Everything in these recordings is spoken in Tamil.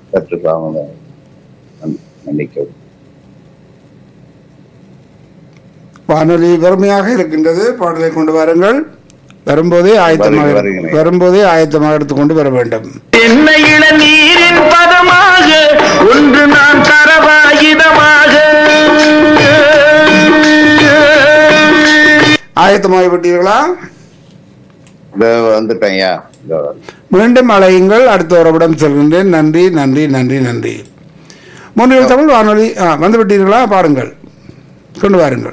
சற்று தாமதம் மன்- மன்னிக்கவும் வானொலி வறுமையாக இருக்கின்றது பாடலை கொண்டு வாருங்கள் வரும்போதே ஆயத்தமாக வருகிறேன். வரும்போதே ஆயத்தமாக எடுத்துக்கொண்டு வர வேண்டும் என்ன இளநீரின் பதமாக ஒன்று நான் தரவாயுதமாக ஆயத்தமாகி விட்டீர்களா இதோ வந்துட்டேன் ஐயா இதோ வரேன். மீண்டும் அழையுங்கள் அடுத்த உறவிடம் செல்கின்றேன் நன்றி நன்றி நன்றி நன்றி முன்னில் தமிழ் வானொலி ஆ, வந்து விட்டீர்களா பாருங்கள் கொண்டு வாருங்கள்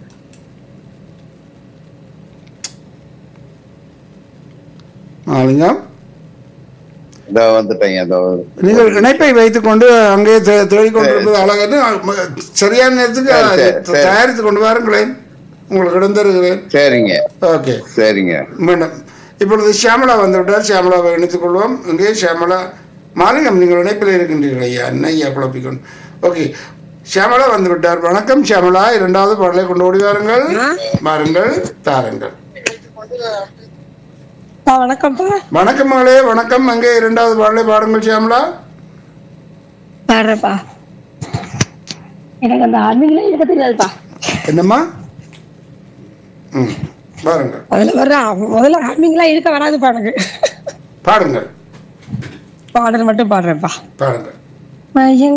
ஆளுங்க இதோ வந்துட்டேன் ஐயா இதோ நீங்கள் இணைப்பை வைத்துக்கொண்டு அங்கே தே- தேடிக் கொண்டிருப்பது அழகன்னு ம- சரியான நேரத்துக்கு சரி, சரி, அதை சரி. தயாரித்து கொண்டு வாருங்களேன் உங்களுக்கு இடம் தருகிறேன் சரிங்க ஓகே சரிங்க மீண்டும் இப்பொழுது ஷியாமலா வந்துவிட்டார் ஷியாமலாவை இணைத்துக் கொள்வோம் இங்கே ஷியாமலா மாலிங்கம் நீங்கள் இணைப்பில் இருக்கின்றீர்கள் ஐயா என்ன ஐயா குழப்பிக்கொண்டு ஓகே ஷியாமலா வந்து விட்டார் வணக்கம் ஷியாமலா இரண்டாவது பாடலை கொண்டு ஓடி வாருங்கள் வாருங்கள் தாருங்கள் பா வணக்கம்ப்பா வணக்கம் மகளே வணக்கம் அங்கே இரண்டாவது பாடலை பாருங்கள் ஷியாமலா பாடுறேன்ப்பா எனக்கு அந்த ஆர்மிங்களே இருக்க தெரியாதுப்பா என்னம்மா ம் பாருங்கள் அதுல வர்ற முதல்ல ஆர்மிங்களா இருக்க வராதுப்பா எனக்கு பாடுங்கள் பாடல் மட்டும் பாடுறேன்ப்பா பாடுங்கள் மயங்க